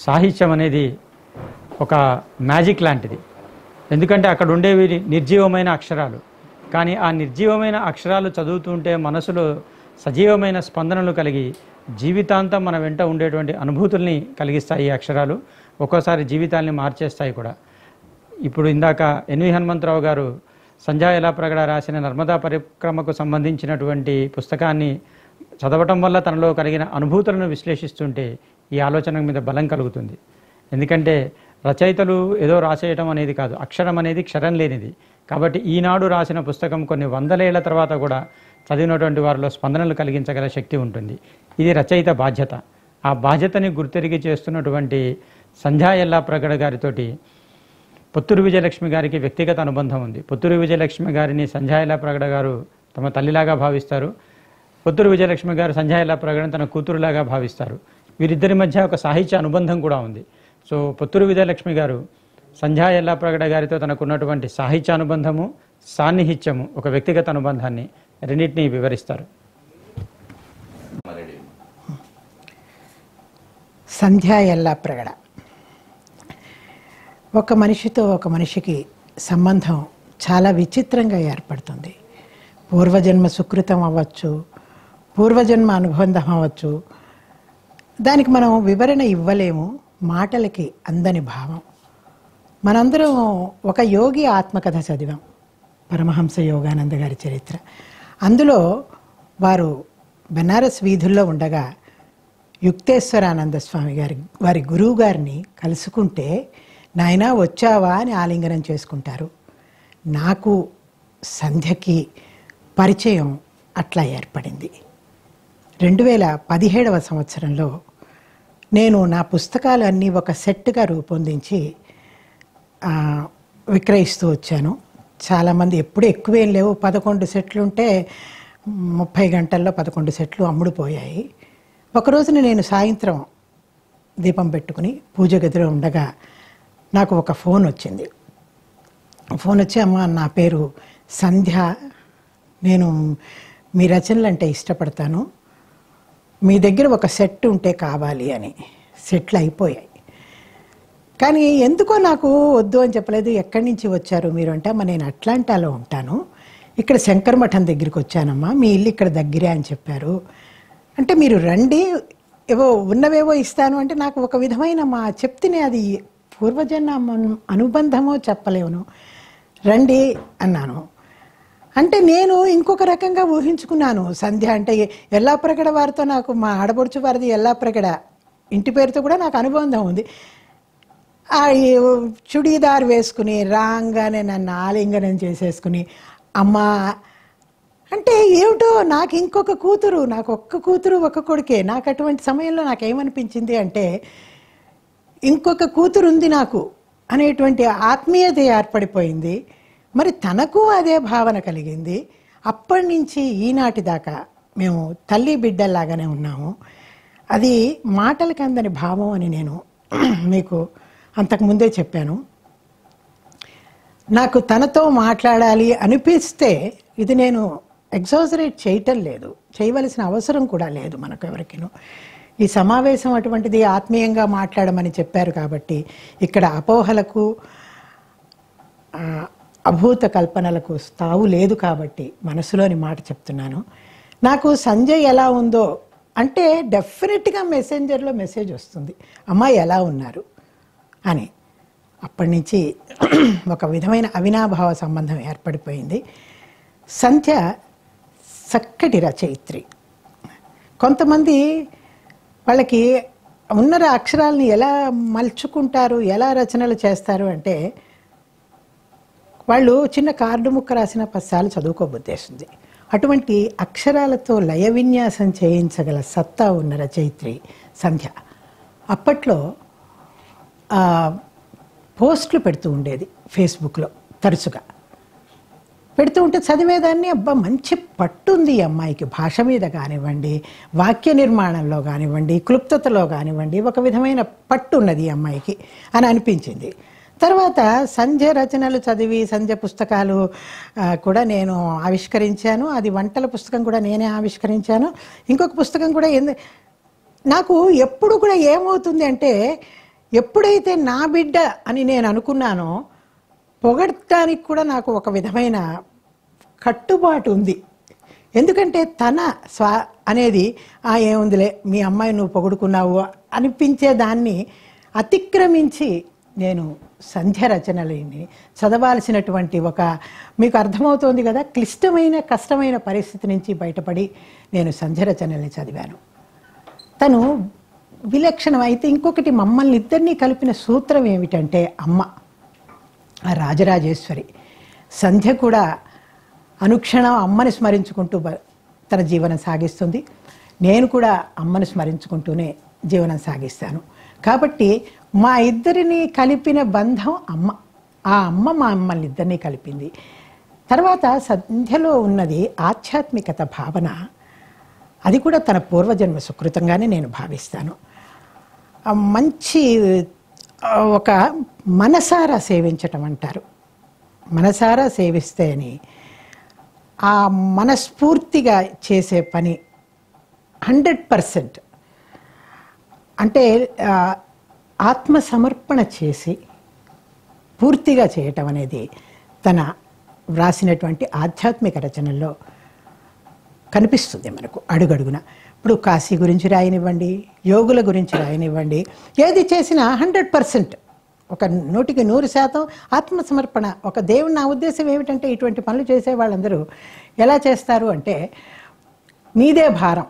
సాహిత్యం అనేది ఒక మ్యాజిక్ లాంటిది ఎందుకంటే అక్కడ ఉండేవి నిర్జీవమైన అక్షరాలు కానీ ఆ నిర్జీవమైన అక్షరాలు చదువుతుంటే మనసులో సజీవమైన స్పందనలు కలిగి జీవితాంతం మన వెంట ఉండేటువంటి అనుభూతుల్ని కలిగిస్తాయి ఈ అక్షరాలు ఒక్కోసారి జీవితాల్ని మార్చేస్తాయి కూడా ఇప్పుడు ఇందాక ఎన్వి హనుమంతరావు గారు సంజయ్ ఎలా ప్రగడ రాసిన నర్మదా పరిక్రమకు సంబంధించినటువంటి పుస్తకాన్ని చదవటం వల్ల తనలో కలిగిన అనుభూతులను విశ్లేషిస్తుంటే ఈ ఆలోచన మీద బలం కలుగుతుంది ఎందుకంటే రచయితలు ఏదో రాసేయటం అనేది కాదు అక్షరం అనేది క్షరం లేనిది కాబట్టి ఈనాడు రాసిన పుస్తకం కొన్ని వందలేళ్ల తర్వాత కూడా చదివినటువంటి వారిలో స్పందనలు కలిగించగల శక్తి ఉంటుంది ఇది రచయిత బాధ్యత ఆ బాధ్యతని గుర్తెరిగి చేస్తున్నటువంటి సంధ్యా ఎల్లా ప్రగడ గారితోటి పొత్తూరు విజయలక్ష్మి గారికి వ్యక్తిగత అనుబంధం ఉంది పొత్తూరు విజయలక్ష్మి గారిని సంధ్యాయల ప్రగడ గారు తమ తల్లిలాగా భావిస్తారు పొత్తూరు విజయలక్ష్మి గారు సంధ్యాయల ప్రగడను తన కూతురులాగా భావిస్తారు వీరిద్దరి మధ్య ఒక సాహిత్య అనుబంధం కూడా ఉంది సో పొత్తూరు విజయలక్ష్మి గారు సంధ్యా ఎల్లా ప్రగడ గారితో తనకున్నటువంటి సాహిత్య అనుబంధము సాన్నిహిత్యము ఒక వ్యక్తిగత అనుబంధాన్ని రెండింటినీ వివరిస్తారు సంధ్యా ఎల్లా ప్రగడ ఒక మనిషితో ఒక మనిషికి సంబంధం చాలా విచిత్రంగా ఏర్పడుతుంది పూర్వజన్మ సుకృతం అవ్వచ్చు పూర్వజన్మ అనుబంధం అవ్వచ్చు దానికి మనం వివరణ ఇవ్వలేము మాటలకి అందని భావం మనందరం ఒక యోగి ఆత్మకథ చదివాం పరమహంస యోగానంద గారి చరిత్ర అందులో వారు బెనారస్ వీధుల్లో ఉండగా యుక్తేశ్వరానంద స్వామి గారి వారి గురువు గారిని కలుసుకుంటే నాయనా వచ్చావా అని ఆలింగనం చేసుకుంటారు నాకు సంధ్యకి పరిచయం అట్లా ఏర్పడింది రెండు వేల పదిహేడవ సంవత్సరంలో నేను నా పుస్తకాలు అన్నీ ఒక సెట్గా రూపొందించి ఆ, విక్రయిస్తూ వచ్చాను చాలామంది ఎప్పుడు ఎక్కువేం లేవు పదకొండు సెట్లు ఉంటే ముప్పై గంటల్లో పదకొండు సెట్లు అమ్ముడుపోయాయి ఒకరోజున నేను సాయంత్రం దీపం పెట్టుకుని పూజ గదిలో ఉండగా నాకు ఒక ఫోన్ వచ్చింది ఫోన్ వచ్చి అమ్మ నా పేరు సంధ్య నేను మీ రచనలు అంటే ఇష్టపడతాను మీ దగ్గర ఒక సెట్ ఉంటే కావాలి అని సెట్లు అయిపోయాయి కానీ ఎందుకో నాకు వద్దు అని చెప్పలేదు ఎక్కడి నుంచి వచ్చారు మీరు అంటే అమ్మ నేను అట్లాంటాలో ఉంటాను ఇక్కడ శంకర్ మఠం దగ్గరికి వచ్చానమ్మా మీ ఇల్లు ఇక్కడ దగ్గరే అని చెప్పారు అంటే మీరు రండి ఏవో ఉన్నవేవో ఇస్తాను అంటే నాకు ఒక విధమైన మా చెప్తేనే అది పూర్వజన్మ అను- అనుబంధమో చెప్పలేను రండి అన్నాను అంటే నేను ఇంకొక రకంగా ఊహించుకున్నాను సంధ్య అంటే ఎల్లాప్రగడ వారితో నాకు మా ఆడపడుచు వారిది ఎల్లాప్రగడ ఇంటి పేరుతో కూడా నాకు అనుబంధం ఉంది ఆ ఈ చుడీదార్ వేసుకుని రాగానే నన్ను ఆలింగనం చేసేసుకుని అమ్మా అంటే ఏమిటో నాకు ఇంకొక కూతురు నాకు ఒక్క కూతురు ఒక్క కొడుకే నాకు అటువంటి సమయంలో నాకేమనిపించింది అంటే ఇంకొక కూతురు ఉంది నాకు అనేటువంటి ఆత్మీయత ఏర్పడిపోయింది మరి తనకు అదే భావన కలిగింది అప్పటి నుంచి ఈనాటి దాకా మేము తల్లి బిడ్డల్లాగానే ఉన్నాము అది మాటలకు అందని భావం అని నేను మీకు అంతకుముందే చెప్పాను నాకు తనతో మాట్లాడాలి అనిపిస్తే ఇది నేను ఎగ్జాజరేట్ చేయటం లేదు చేయవలసిన అవసరం కూడా లేదు మనకు ఎవరికిను ఈ సమావేశం అటువంటిది ఆత్మీయంగా మాట్లాడమని చెప్పారు కాబట్టి ఇక్కడ అపోహలకు ఆ, అభూత కల్పనలకు స్థావు లేదు కాబట్టి మనసులోని మాట చెప్తున్నాను నాకు సంజయ్ ఎలా ఉందో అంటే డెఫినెట్గా మెసెంజర్లో మెసేజ్ వస్తుంది అమ్మాయి ఎలా ఉన్నారు అని అప్పటి నుంచి ఒక విధమైన అవినాభావ సంబంధం ఏర్పడిపోయింది సంధ్య చక్కటి రచయిత్రి కొంతమంది వాళ్ళకి ఉన్న అక్షరాలని ఎలా మలుచుకుంటారు ఎలా రచనలు చేస్తారు అంటే వాళ్ళు చిన్న కార్డు ముక్క రాసిన పసాలు చదువుకోబుద్దేస్తుంది అటువంటి అక్షరాలతో లయ విన్యాసం చేయించగల సత్తా ఉన్న రచయిత్రి సంధ్య అప్పట్లో ఆ, పోస్టులు పెడుతూ ఉండేది ఫేస్బుక్లో తరచుగా పెడుతూ ఉంటే చదివేదాన్ని అబ్బా మంచి పట్టుంది ఈ అమ్మాయికి భాష మీద కానివ్వండి వాక్య నిర్మాణంలో కానివ్వండి క్లుప్తతలో కానివ్వండి ఒక విధమైన పట్టు ఉన్నది ఈ అమ్మాయికి అని అనిపించింది తర్వాత సంధ్య రచనలు చదివి సంధ్య పుస్తకాలు ఆ, కూడా నేను ఆవిష్కరించాను అది వంటల పుస్తకం కూడా నేనే ఆవిష్కరించాను ఇంకొక పుస్తకం కూడా ఎందు నాకు ఎప్పుడు కూడా ఏమవుతుంది అంటే ఎప్పుడైతే నా బిడ్డ అని నేను అనుకున్నానో పొగడటానికి కూడా నాకు ఒక విధమైన కట్టుబాటు ఉంది ఎందుకంటే తన స్వా అనేది ఆ ఏముందిలే మీ అమ్మాయి నువ్వు పొగుడుకున్నావు అనిపించే దాన్ని అతిక్రమించి నేను సంధ్య రచనలని చదవాల్సినటువంటి ఒక మీకు అర్థమవుతోంది కదా క్లిష్టమైన కష్టమైన పరిస్థితి నుంచి బయటపడి నేను సంధ్య రచనల్ని చదివాను తను విలక్షణం అయితే ఇంకొకటి మమ్మల్ని ఇద్దరినీ కలిపిన సూత్రం ఏమిటంటే అమ్మ ఆ రాజరాజేశ్వరి సంధ్య కూడా అనుక్షణం అమ్మని స్మరించుకుంటూ బ- తన జీవనం సాగిస్తుంది నేను కూడా అమ్మని స్మరించుకుంటూనే జీవనం సాగిస్తాను కాబట్టి మా ఇద్దరిని కలిపిన బంధం అమ్మ ఆ అమ్మ మా మమ్మల్ని ఇద్దరినీ కలిపింది తర్వాత సంధ్యలో ఉన్నది ఆధ్యాత్మికత భావన అది కూడా తన పూర్వజన్మ సుకృతంగానే నేను భావిస్తాను ఆ మంచి ఆ, ఒక మనసారా సేవించటం అంటారు మనసారా సేవిస్తే అని ఆ మనస్ఫూర్తిగా చేసే పని హండ్రెడ్ పర్సెంట్ అంటే ఆ, ఆత్మ సమర్పణ చేసి పూర్తిగా చేయటం అనేది తన వ్రాసినటువంటి ఆధ్యాత్మిక రచనల్లో కనిపిస్తుంది మనకు అడుగడుగున ఇప్పుడు కాశీ గురించి రాయనివ్వండి యోగుల గురించి రాయనివ్వండి ఏది చేసినా హండ్రెడ్ పర్సెంట్ ఒక నూటికి నూరు శాతం ఆత్మసమర్పణ ఒక దేవుని నా ఉద్దేశం ఏమిటంటే ఇటువంటి పనులు చేసే వాళ్ళందరూ ఎలా చేస్తారు అంటే మీదే భారం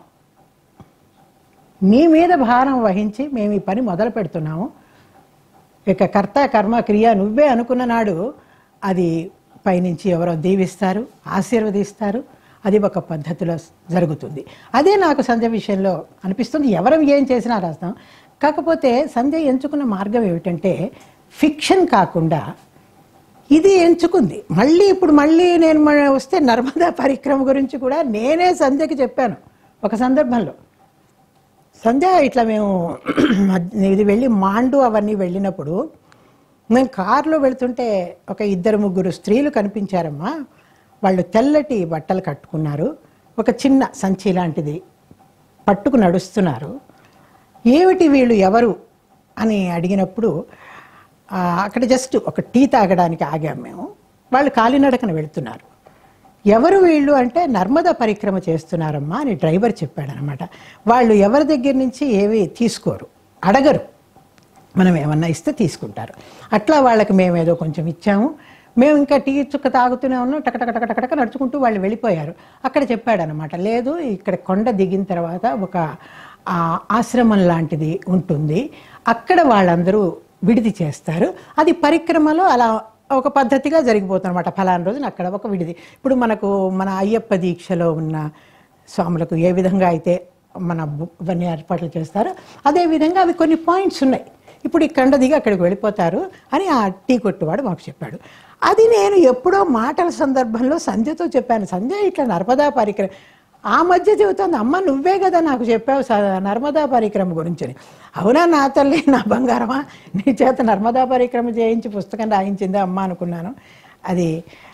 మీ మీద భారం వహించి మేము ఈ పని మొదలు పెడుతున్నాము ఇక కర్త కర్మ క్రియ నువ్వే అనుకున్న నాడు అది పైనుంచి ఎవరో దీవిస్తారు ఆశీర్వదిస్తారు అది ఒక పద్ధతిలో జరుగుతుంది అదే నాకు సంధ్య విషయంలో అనిపిస్తుంది ఎవరు ఏం చేసినా రాస్తాం కాకపోతే సంధ్య ఎంచుకున్న మార్గం ఏమిటంటే ఫిక్షన్ కాకుండా ఇది ఎంచుకుంది మళ్ళీ ఇప్పుడు మళ్ళీ నేను మ- వస్తే నర్మదా పరిక్రమ గురించి కూడా నేనే సంధ్యకి చెప్పాను ఒక సందర్భంలో సంధ్య ఇట్లా మేము మధ్య- ఇది వెళ్ళి మాండు అవన్నీ వెళ్ళినప్పుడు మేము కారులో వెళ్తుంటే ఒక ఇద్దరు ముగ్గురు స్త్రీలు కనిపించారమ్మా వాళ్ళు తెల్లటి బట్టలు కట్టుకున్నారు ఒక చిన్న సంచి లాంటిది పట్టుకు నడుస్తున్నారు ఏమిటి వీళ్ళు ఎవరు అని అడిగినప్పుడు ఆ, అక్కడ జస్ట్ ఒక టీ తాగడానికి ఆగాం మేము వాళ్ళు కాలినడకన వెళ్తున్నారు ఎవరు వీళ్ళు అంటే నర్మదా పరిక్రమ చేస్తున్నారమ్మా అని డ్రైవర్ చెప్పాడనమాట వాళ్ళు ఎవరి దగ్గర నుంచి ఏవి తీసుకోరు అడగరు మనం ఏమన్నా ఇస్తే తీసుకుంటారు అట్లా వాళ్ళకి మేము ఏదో కొంచెం ఇచ్చాము మేము ఇంకా టీ చుక్క తాగుతూనే ఉన్నాం టక టక టక టక టక నడుచుకుంటూ వాళ్ళు వెళ్ళిపోయారు అక్కడ చెప్పాడనమాట లేదు ఇక్కడ కొండ దిగిన తర్వాత ఒక ఆ, ఆశ్రమం లాంటిది ఉంటుంది అక్కడ వాళ్ళందరూ విడిది చేస్తారు అది పరిక్రమలో అలా ఒక పద్ధతిగా జరిగిపోతుంది అనమాట ఫలానా రోజున అక్కడ ఒక విడిది ఇప్పుడు మనకు మన అయ్యప్ప దీక్షలో ఉన్న స్వాములకు ఏ విధంగా అయితే మన బు- ఇవన్నీ ఏర్పాట్లు చేస్తారో అదే విధంగా అవి కొన్ని పాయింట్స్ ఉన్నాయి ఇప్పుడు ఈ కండ దిగి అక్కడికి వెళ్ళిపోతారు అని ఆ టీ కొట్టువాడు మాకు చెప్పాడు అది నేను ఎప్పుడో మాటల సందర్భంలో సంధ్యతో చెప్పాను సంధ్య ఇట్లా నర్మదా పరిక్రమ ఆ మధ్య చెబుతోంది అమ్మ నువ్వే కదా నాకు చెప్పావు స- నర్మదా పరిక్రమ గురించి అని. అవునా నా తల్లి నా బంగారమా నీ చేత నర్మదా పరిక్రమ చేయించి పుస్తకం రాయించిందే అమ్మ అనుకున్నాను అది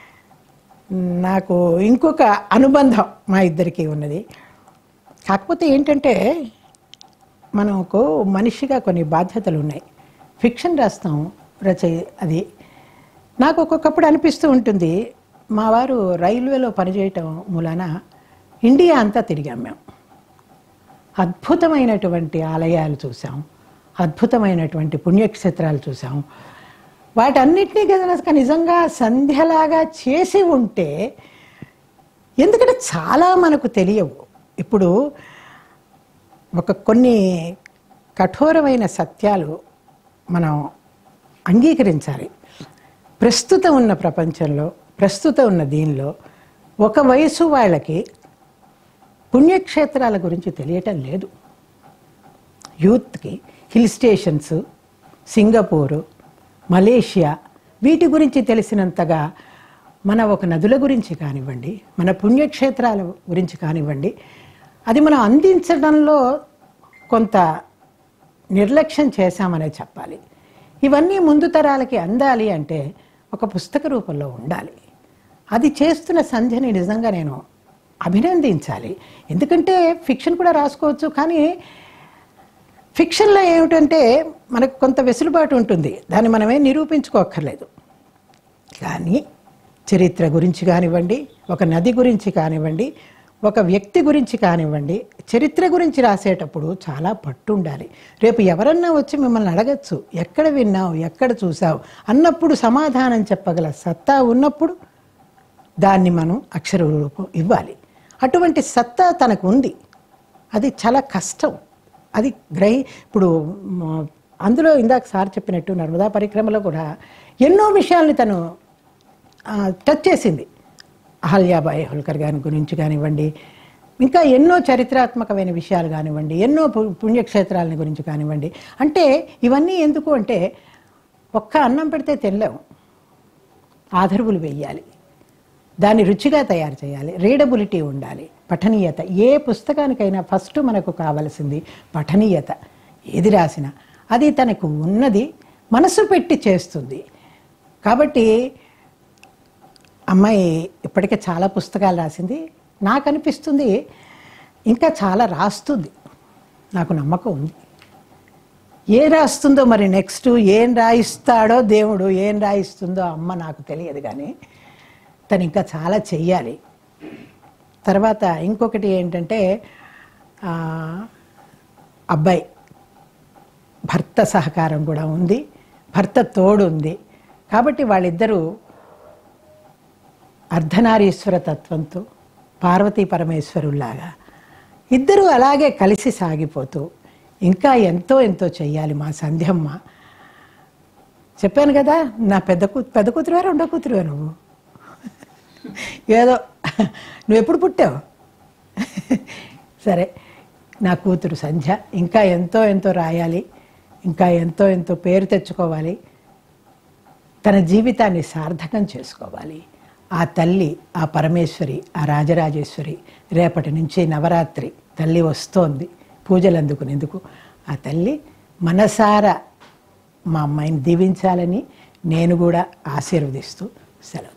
నాకు ఇంకొక అనుబంధం మా ఇద్దరికి ఉన్నది కాకపోతే ఏంటంటే మనకు మనిషిగా కొన్ని బాధ్యతలు ఉన్నాయి ఫిక్షన్ రాస్తాం రచయి అది నాకు ఒక్కొక్కప్పుడు అనిపిస్తూ ఉంటుంది మా వారు రైల్వేలో పనిచేయటం మూలాన ఇండియా అంతా తిరిగాం మేము అద్భుతమైనటువంటి ఆలయాలు చూసాం అద్భుతమైనటువంటి పుణ్యక్షేత్రాలు చూసాం వాటన్నిటినీ కనుక నిజంగా సంధ్యలాగా చేసి ఉంటే ఎందుకంటే చాలా మనకు తెలియవు ఇప్పుడు ఒక కొన్ని కఠోరమైన సత్యాలు మనం అంగీకరించాలి ప్రస్తుతం ఉన్న ప్రపంచంలో ప్రస్తుతం ఉన్న దీనిలో ఒక వయసు వాళ్ళకి పుణ్యక్షేత్రాల గురించి తెలియటం లేదు యూత్కి హిల్ స్టేషన్స్ సింగపూరు మలేషియా వీటి గురించి తెలిసినంతగా మన ఒక నదుల గురించి కానివ్వండి మన పుణ్యక్షేత్రాల గురించి కానివ్వండి అది మనం అందించడంలో కొంత నిర్లక్ష్యం చేశామనే చెప్పాలి ఇవన్నీ ముందు తరాలకి అందాలి అంటే ఒక పుస్తక రూపంలో ఉండాలి అది చేస్తున్న సంధ్యని నిజంగా నేను అభినందించాలి ఎందుకంటే ఫిక్షన్ కూడా రాసుకోవచ్చు కానీ ఫిక్షన్లో ఏమిటంటే మనకు కొంత వెసులుబాటు ఉంటుంది దాన్ని మనమే నిరూపించుకోక్కర్లేదు కానీ చరిత్ర గురించి కానివ్వండి ఒక నది గురించి కానివ్వండి ఒక వ్యక్తి గురించి కానివ్వండి చరిత్ర గురించి రాసేటప్పుడు చాలా పట్టు ఉండాలి రేపు ఎవరన్నా వచ్చి మిమ్మల్ని అడగచ్చు ఎక్కడ విన్నావు ఎక్కడ చూసావు అన్నప్పుడు సమాధానం చెప్పగల సత్తా ఉన్నప్పుడు దాన్ని మనం అక్షర రూపం ఇవ్వాలి అటువంటి సత్తా తనకు ఉంది అది చాలా కష్టం అది గ్రహి ఇప్పుడు మ, అందులో ఇందాక సార్ చెప్పినట్టు నర్మదా పరిక్రమలో కూడా ఎన్నో విషయాల్ని తను ఆ, టచ్ చేసింది అహల్యాబాయి హోల్కర్ గారి గురించి కానివ్వండి ఇంకా ఎన్నో చరిత్రాత్మకమైన విషయాలు కానివ్వండి ఎన్నో పు- పుణ్యక్షేత్రాలని గురించి కానివ్వండి అంటే ఇవన్నీ ఎందుకు అంటే ఒక్క అన్నం పెడితే తినలేము ఆధరువులు వేయాలి దాన్ని రుచిగా తయారు చేయాలి రీడబిలిటీ ఉండాలి పఠనీయత ఏ పుస్తకానికైనా ఫస్ట్ మనకు కావలసింది పఠనీయత ఏది రాసినా అది తనకు ఉన్నది మనసు పెట్టి చేస్తుంది కాబట్టి అమ్మాయి ఇప్పటికే చాలా పుస్తకాలు రాసింది నాకు అనిపిస్తుంది ఇంకా చాలా రాస్తుంది నాకు నమ్మకం ఉంది ఏ రాస్తుందో మరి నెక్స్ట్ ఏం రాయిస్తాడో దేవుడు ఏం రాయిస్తుందో అమ్మ నాకు తెలియదు కానీ తను ఇంకా చాలా చెయ్యాలి తర్వాత ఇంకొకటి ఏంటంటే ఆ, అబ్బాయి భర్త సహకారం కూడా ఉంది భర్త తోడు ఉంది కాబట్టి వాళ్ళిద్దరూ అర్ధనారీశ్వర తత్వంతో పార్వతీ పరమేశ్వరుల్లాగా ఇద్దరూ అలాగే కలిసి సాగిపోతూ ఇంకా ఎంతో ఎంతో చెయ్యాలి మా సంధ్యమ్మ చెప్పాను కదా నా పెద్ద కూ పెద్ద కూతురువా రెండో కూతురువా నువ్వు ఏదో నువ్వు ఎప్పుడు పుట్టావు సరే నా కూతురు సంధ్య ఇంకా ఎంతో ఎంతో రాయాలి ఇంకా ఎంతో ఎంతో పేరు తెచ్చుకోవాలి తన జీవితాన్ని సార్థకం చేసుకోవాలి ఆ తల్లి ఆ పరమేశ్వరి ఆ రాజరాజేశ్వరి రేపటి నుంచి నవరాత్రి తల్లి వస్తోంది పూజలు అందుకునేందుకు ఆ తల్లి మనసారా మా అమ్మాయిని దీవించాలని నేను కూడా ఆశీర్వదిస్తూ సెలవు